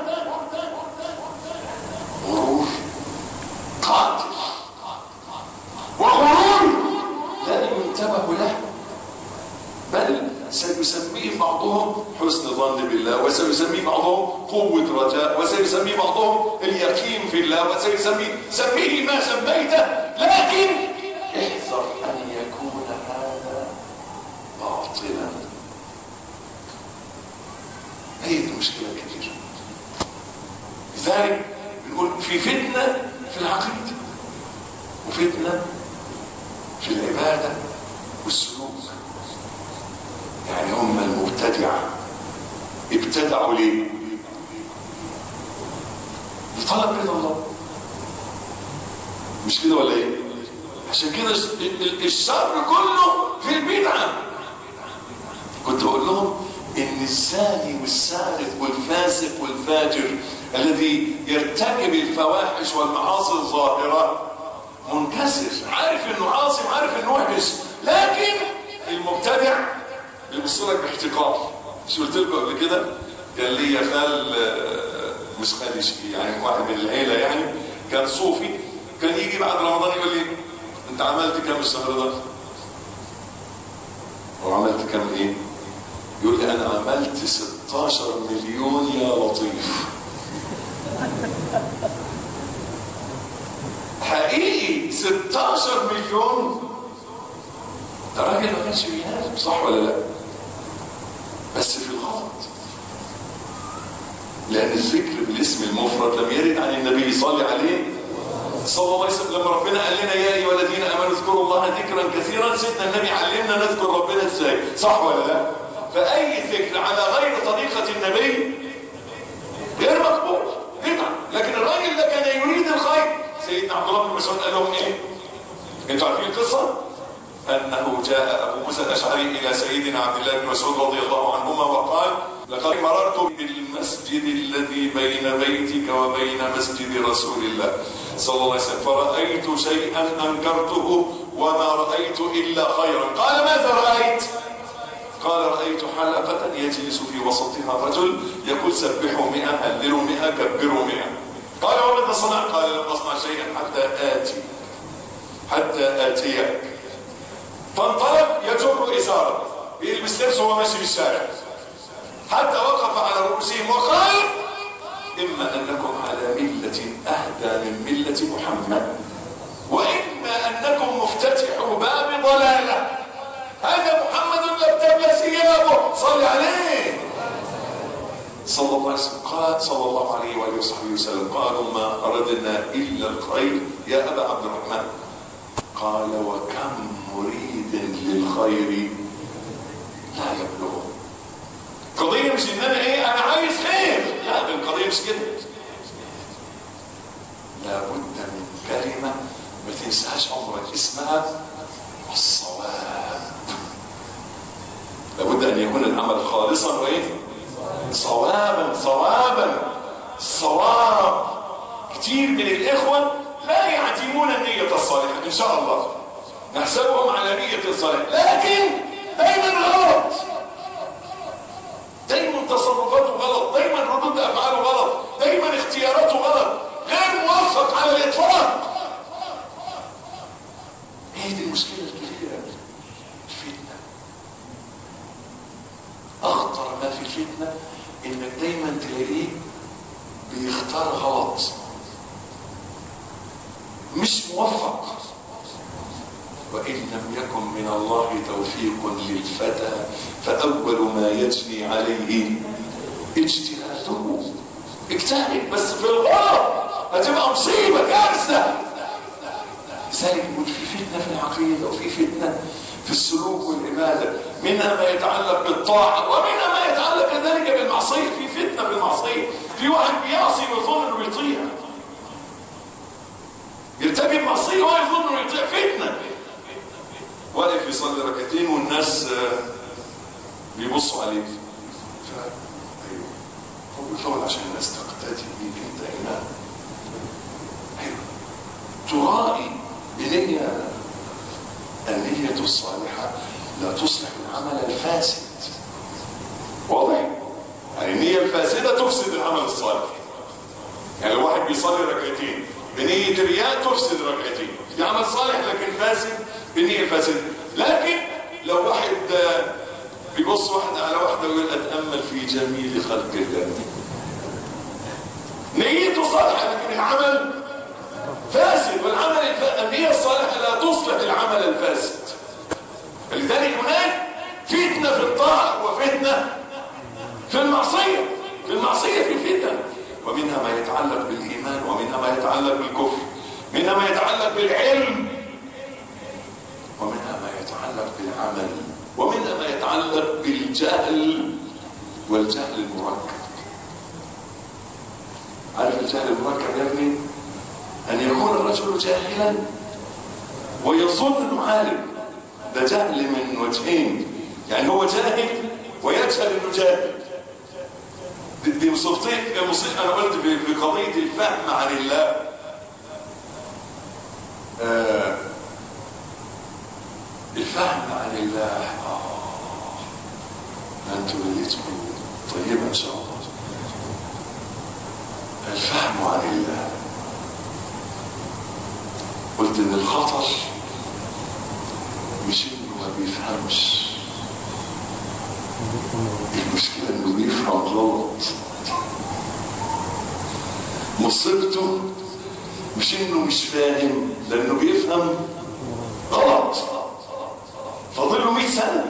غرور قاتل وغرور لا ينتبه له بل سيسميه بعضهم حسن ظن بالله وسيسميه بعضهم قوة رجاء وسيسميه بعضهم اليقين في الله وسيسميه سميه ما سميته لكن احذر أن يكون هذا باطلا هي دي المشكلة الكبيرة لذلك بنقول في فتنة في العقيدة وفتنة في العبادة والسلوك يعني هم المبتدعة ابتدعوا ليه؟ لطلب رضا الله مش كده ولا ايه؟ عشان كده الشر كله في البدعة كنت بقول لهم ان الزاني والسارق والفاسق والفاجر الذي يرتكب الفواحش والمعاصي الظاهرة منكسر عارف انه عاصي عارف انه وحش لكن المبتدع بيبص لك باحتقار مش قلت لكم قبل كده كان ليا خال مش خالي يعني واحد من العيله يعني كان صوفي كان يجي بعد رمضان يقول لي انت عملت كام الشهر ده؟ وعملت كام ايه؟ يقول لي انا عملت 16 مليون يا لطيف حقيقي 16 مليون ده راجل ما كانش بينام صح ولا لا؟ بس في الغلط لأن الذكر بالاسم المفرد لم يرد عن النبي صلى عليه صلى الله عليه وسلم لما ربنا قال لنا يا أيها الذين آمنوا اذكروا الله ذكرا كثيرا سيدنا النبي علمنا نذكر ربنا ازاي صح ولا لا؟ فأي ذكر على غير طريقة النبي غير مقبول بدعة لكن الراجل ده كان يريد الخير سيدنا عبد الله بن مسعود قال لهم ايه؟ انتوا عارفين القصه؟ انه جاء ابو موسى الاشعري الى سيدنا عبد الله بن مسعود رضي الله عنهما وقال لقد مررت بالمسجد الذي بين بيتك وبين مسجد رسول الله صلى الله عليه وسلم فرايت شيئا انكرته وما رايت الا خيرا قال ماذا رايت؟ قال رأيت حلقة يجلس في وسطها رجل يقول سبحوا مئة هللوا مئة كبروا مئة قال وماذا صنع؟ قال لم أصنع شيئا حتى آتي حتى آتيك فانطلق يجر إزاره بيلبس لبس وهو ماشي في الشارع حتى وقف على رؤوسهم وقال إما أنكم على ملة أهدى من ملة محمد وإما أنكم مفتتحوا باب ضلالة هذا محمد لم تبلى ثيابه صل عليه صلى الله عليه وسلم قال صلى الله عليه وآله وصحبه وسلم قالوا ما أردنا إلا الخير يا أبا عبد الرحمن قال وكم مريد للخير لا يبلغه القضية مش ان انا ايه انا عايز خير لا القضية مش كده لابد من كلمة ما تنساهاش عمرك اسمها الصواب لابد ان يكون العمل خالصا وايه صوابا صوابا صواب كتير من الاخوه لا يعتمون النيه الصالحه ان شاء الله نحسبهم على نيه صالحه لكن دايما غلط دايما تصرفاته غلط دايما ردود افعاله غلط الفتنة انك دايما تلاقيه بيختار غلط مش موفق وإن لم يكن من الله توفيق للفتى فأول ما يجني عليه اجتهاده اجتهد بس في الغلط هتبقى مصيبة كارثة لذلك يقول في فتنة في العقيدة وفي فتنة في السلوك والعبادة منها ما يتعلق بالطاعة ومنها ما يتعلق كذلك بالمعصية في فتنة في المعصية في واحد بيعصي ويظن انه بيطيع يرتكب معصية ويظن انه يطيع فتنة واقف يصلي ركعتين والناس آه، بيبصوا عليه ف... ايوه هو بيطول عشان الناس تقتدي بيك انت امام ايوه ترائي بنية النية الصالحة لا تصلح العمل الفاسد واضح؟ يعني النية الفاسدة تفسد العمل الصالح يعني لو واحد بيصلي ركعتين بنية رياء تفسد ركعتين في عمل صالح لكن فاسد بنية فاسدة لكن لو واحد آه، بيبص واحدة على واحدة ويقول أتأمل في جميل خلق الله نيته صالحة لكن العمل فاسد والعمل الف... النية الصالحة لا تصلح العمل الفاسد لذلك هناك فتنة في الطاعة وفتنة في المعصية في المعصية في فتن ومنها ما يتعلق بالإيمان ومنها ما يتعلق بالكفر منها ما يتعلق بالعلم ومنها ما يتعلق بالعمل ومنها ما يتعلق بالجهل والجهل المركب عارف الجهل المركب يا ابني أن يكون الرجل جاهلا ويظن أنه عالم ده جهل من وجهين يعني هو جاهل ويجهل أنه جاهل دي- دي مصيبتين مصيبة أنا قلت في في قضية الفهم عن الله آه الفهم عن الله آه أنتم ليتكم طيبة إن شاء الله الفهم عن الله قلت ان الخطر مش انه ما بيفهمش المشكله انه بيفهم غلط مصيبته مش انه مش فاهم لانه بيفهم غلط فاضل له 100 سنه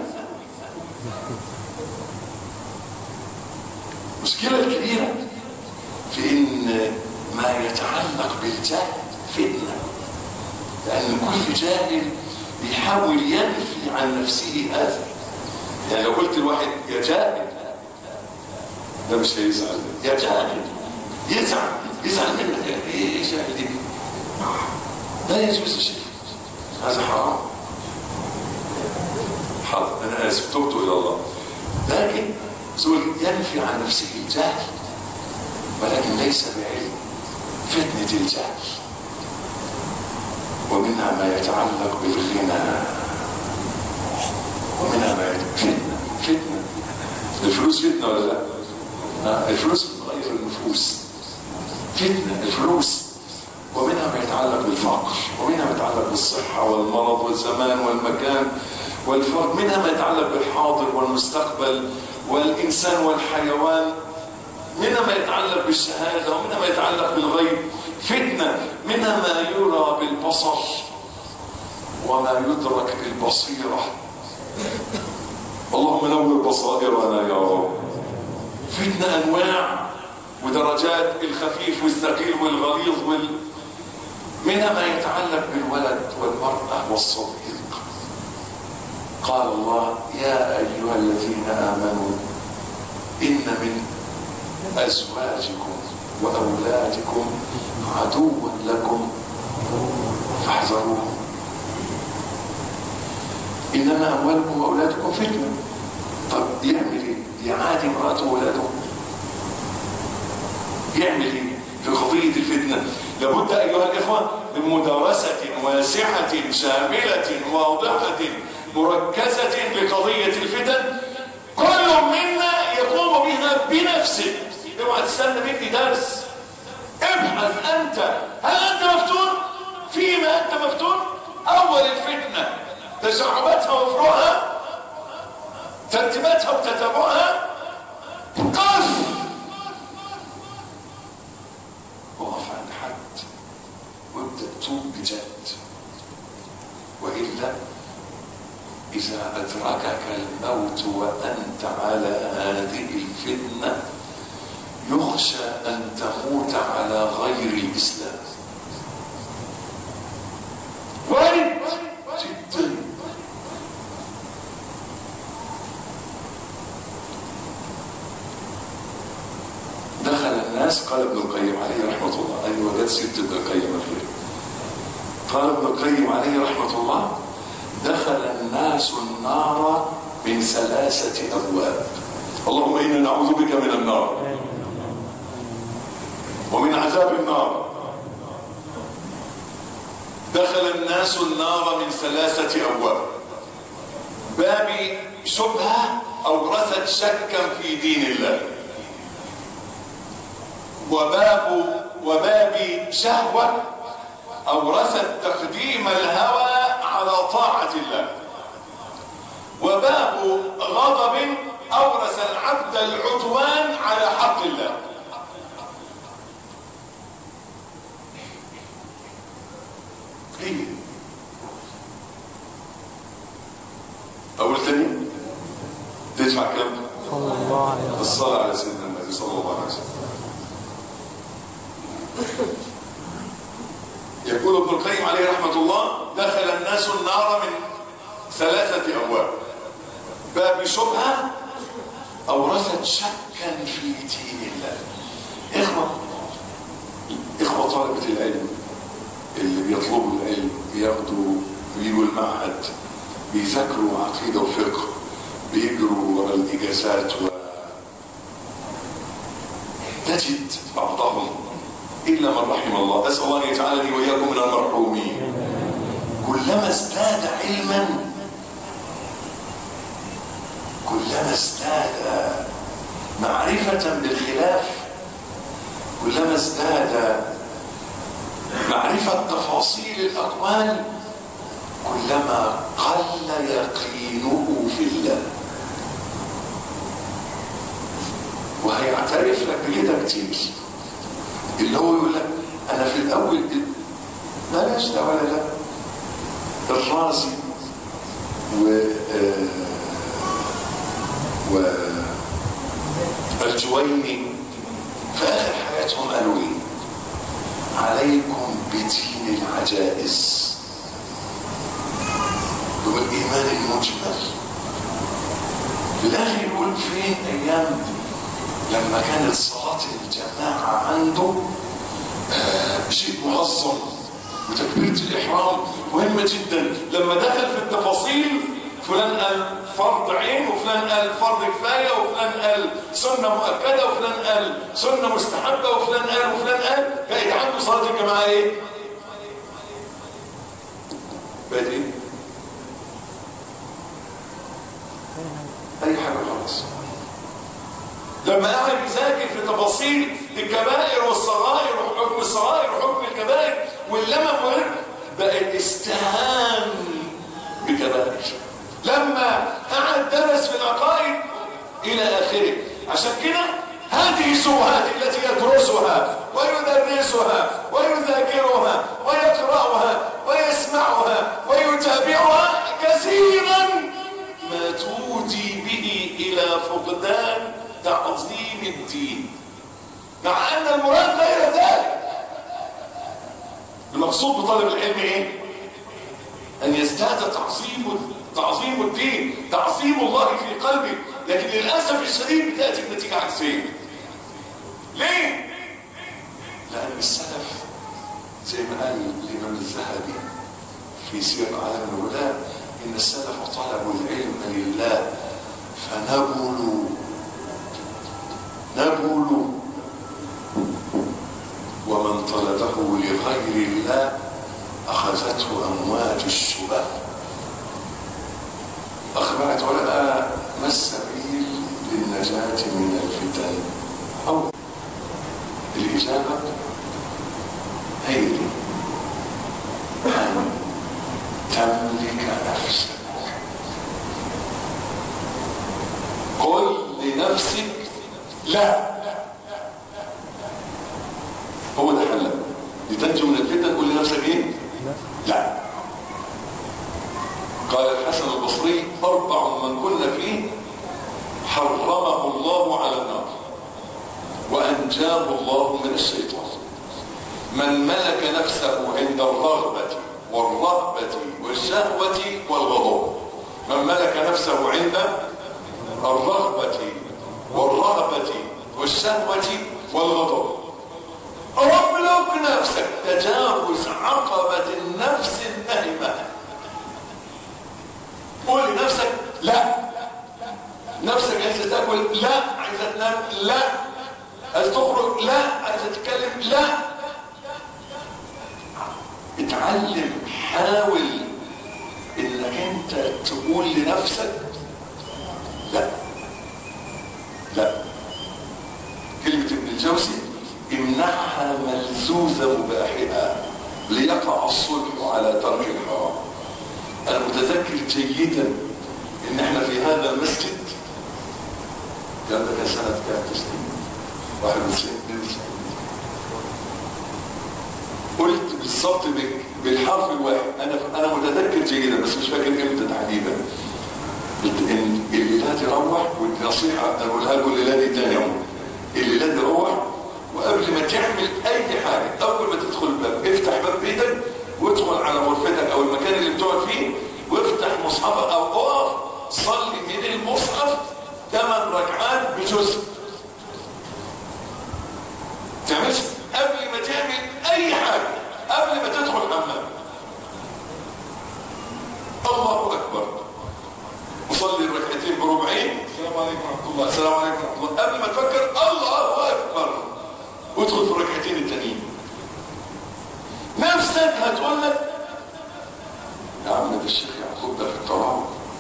المشكله الكبيره في ان ما يتعلق بالجهل فتنه لأن كل جاهل بيحاول ينفي عن نفسه هذا يعني لو قلت لواحد يا جاهل ده مش هيزعل يا جاهل يزعل يزعل منك يعني ايه ايه جاهل دي لا يجوز شيء هذا حرام حرام انا اسف تبت الى الله لكن زول ينفي عن نفسه الجهل ولكن ليس بعلم فتنة الجهل ومنها ما يتعلق بالغنى ومنها ما يتعلق فتنة فتنة الفلوس فتنة ولا لا؟ ها؟ الفلوس بتغير النفوس فتنة الفلوس ومنها ما يتعلق بالفقر ومنها ما يتعلق بالصحة والمرض والزمان والمكان والفرق منها ما يتعلق بالحاضر والمستقبل والإنسان والحيوان منها ما يتعلق بالشهادة ومنها ما يتعلق بالغيب فتنة منها ما يرى بالبصر وما يدرك بالبصيرة اللهم نور بصائرنا يا رب فتنة أنواع ودرجات الخفيف والثقيل والغليظ وال... منها ما يتعلق بالولد والمرأة والصديق قال الله يا أيها الذين آمنوا إن من أزواجكم وأولادكم عدوا لكم فاحذروهم إنما أموالكم وأولادكم فتنة طب يعمل إيه؟ يعادي امرأته وأولاده يعمل إيه في قضية الفتنة لابد أيها الإخوة من مدرسة واسعة شاملة واضحة مركزة لقضية الفتن كل منا يقوم بها بنفسه اوعى تستنى مني درس ابحث انت هل انت مفتون فيما انت مفتون اول الفتنه تشعباتها وفروعها ترتيباتها وتتابعها قف اقف عند حد وابدا توب بجد والا اذا ادركك الموت وانت على هذه الفتنه يخشى ان تموت على غير الاسلام وارد جدا دخل الناس قال ابن القيم عليه رحمه الله ايوه جت ست ابن القيم الخير قال ابن القيم عليه رحمه الله دخل الناس النار من ثلاثه ابواب اللهم انا نعوذ بك من النار ومن عذاب النار دخل الناس النار من ثلاثة أبواب باب شبهة أورثت شكا في دين الله وباب وباب شهوة أورثت تقديم الهوى على طاعة الله وباب غضب أورث العبد العدوان على حق الله هي أول تاني تدفع كم؟ صلى الله عليه وسلم الصلاة على سيدنا النبي صلى الله عليه وسلم يقول ابن القيم عليه رحمة الله دخل الناس النار من ثلاثة أبواب باب شبهة أورثت شكا في دين الله إخوة إخوة طلبة العلم اللي بيطلبوا العلم بياخدوا بيجوا المعهد بيذاكروا عقيدة وفقه بيجروا ورا الإجازات و تجد بعضهم إلا من رحم الله أسأل الله أن يجعلني وإياكم من المرحومين كلما ازداد علما كلما ازداد معرفة بالخلاف كلما ازداد معرفة تفاصيل الأقوال كلما قل يقينه في الله وهيعترف لك بكده كتير اللي هو يقول لك انا في الاول بلاش ده ولا لا الرازي و آه، و الجويني في اخر حياتهم قالوا ايه عليكم بدين العجائز والايمان المجمل في الاخر يقول فين ايام لما كانت صلاة الجماعة عنده آه، شيء معظم وتكبيرة الإحرام مهمة جدا لما دخل في التفاصيل فلان قال فرض عين وفلان قال فرض كفاية وفلان قال سنة مؤكدة وفلان قال سنة مستحبة وفلان قال وفلان قال بقت عنده صلاة الجماعة ايه؟ بقت ايه؟ أي حاجة خلاص لما قعد يذاكر في تفاصيل الكبائر والصغائر وحكم الصغائر وحكم الكبائر واللمم مهم بقى استهان بكبائر لما قعد درس في العقائد الى اخره عشان كده هذه الشبهات التي يدرسها ويدرسها ويذاكرها ويقراها ويسمعها ويتابعها كثيرا ما تودي به الى فقدان تعظيم الدين مع ان المراد غير ذلك المقصود بطالب العلم ايه ان يزداد تعظيم تعظيم الدين تعظيم الله في قلبه لكن للاسف الشديد بتاتي النتيجه عكسيه ليه لان السلف زي ما قال الامام الذهبي في سير عالم الولاء ان السلف طلبوا العلم لله فنبلوا نبل ومن طلبه لغير الله أخذته أمواج الشبه أخبرت علماء ما السبيل للنجاة من الفتن أو الإجابة هي دي. أن تملك نفسك قل لنفسك لا هو ده حلك لتنجو من الفتن قول لنفسك ايه لا قال الحسن البصري اربع من كنا فيه حرمه الله على النار وانجاه الله من الشيطان من ملك نفسه عند الرغبه والرهبه والشهوه والغضب من ملك نفسه عند الرغبه والرهبه والشهوه والغضب املك نفسك تجاوز عقبه النفس النهمه قول لنفسك لا نفسك عايزه تاكل لا عايزه تنام لا عايزه تخرج لا عايزه تتكلم لا اتعلم حاول انك انت تقول لنفسك لا لا كلمة ابن الجوزي امنعها ملزوز مباحها ليقع الصلح على ترك الحرام انا متذكر جيدا ان احنا في هذا المسجد كان ده كان سنة كام تسليم 91 قلت بالظبط بالحرف الواحد انا انا متذكر جيدا بس مش فاكر امتى تحديدا قلت ان الليله دي روح ودي نصيحه انا بقولها لكم الليله دي تاني يوم الليله دي روح وقبل ما تعمل اي حاجه اول ما تدخل الباب افتح باب بيتك وادخل على غرفتك او المكان اللي بتقعد فيه وافتح مصحفك او اقف صلي من المصحف ثمان ركعات بجزء تعملش قبل ما تعمل اي حاجه قبل ما تدخل حمام الله اكبر وصلي الركعتين بربعين السلام عليكم ورحمه الله السلام عليكم ورحمه الله قبل ما تفكر الله اكبر وادخل في الركعتين التانيين نفسك هتقول لك يا عم ده الشيخ يعقوب ده في التراوح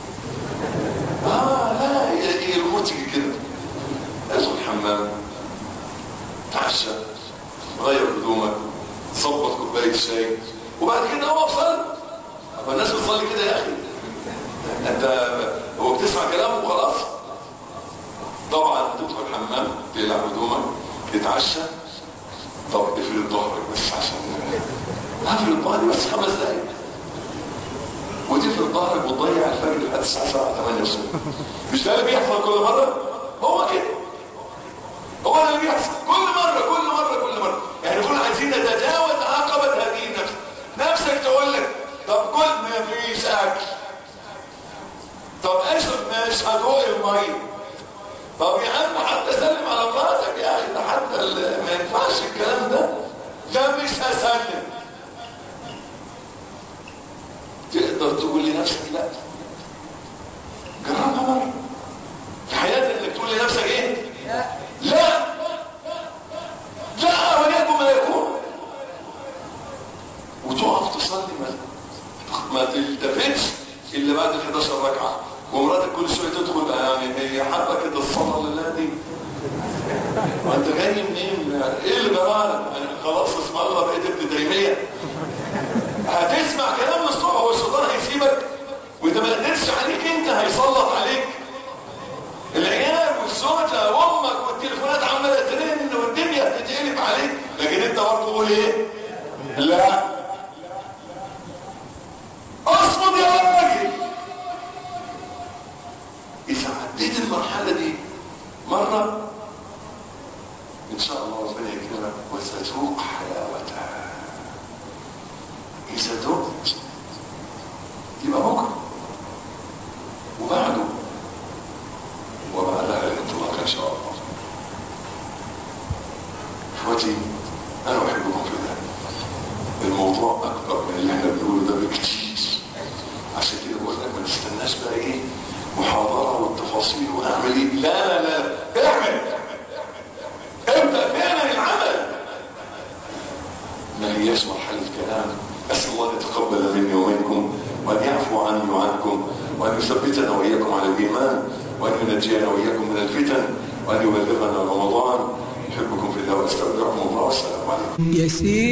اه لا هي الامور تيجي كده ادخل الحمام تعشى غير هدومك ظبط كوبايه شاي وبعد كده هو صلي طب الناس بتصلي كده يا اخي انت هو بتسمع كلامه وخلاص طبعا تدخل الحمام تقلع هدومك تتعشى طب افرد ظهرك بس عشان افرد ظهري بس خمس دقايق وتفرد ظهرك وتضيع الفجر لحد الساعه 7 8 الصبح مش ده اللي بيحصل كل مره هو كده هو ده اللي بيحصل كل مره كل مره كل مره يعني كنا عايزين نتجاوز عقبه هذه النفس نفسك تقول لك طب كل ما فيش اكل طب اشرب مش هدوق الميه طب يا عم حتى سلم على مراتك يا اخي ده حتى ما ينفعش الكلام ده لا مش هسلم تقدر تقول لنفسك لا جربها مره في حياتك انك تقول لنفسك ايه لا لا وليكن ما يكون وتقف تصلي ما ما تلتفتش الا بعد ال 11 ركعه ومراتك كل شويه تدخل يعني هي حابه كده الصلاه لله دي وانت جاي منين؟ ايه اللي جرالك؟ يعني خلاص اسم الله بقيت ابن تيميه هتسمع كلام الصبح هو الشيطان هيسيبك واذا ما قدرش عليك انت هيسلط عليك العيال والزوجه وامك والتليفونات عماله ترن والدنيا بتتقلب عليك لكن انت برضه تقول ايه؟ لا اصمد يا راجل اذا عديت المرحله دي مره ان شاء الله ربنا يكرمك وستذوق حلاوتها اذا دقت يبقى بكره وبعده وبعدها الانطلاق ان شاء الله اخوتي انا احبكم في الله الموضوع اكبر من اللي احنا بنقوله ده بكتير عشان كده بقول لك ما تستناش بقى ايه محاضره والتفاصيل واعمل ايه لا لا لا اعمل ابدا فعلا العمل ما هياش مرحله كلام اسال الله ان يتقبل مني ومنكم وان يعفو عني وعنكم وان يثبتنا واياكم على الايمان وان ينجينا واياكم من الفتن وان يبلغنا رمضان احبكم في الله واستودعكم الله والسلام عليكم يسير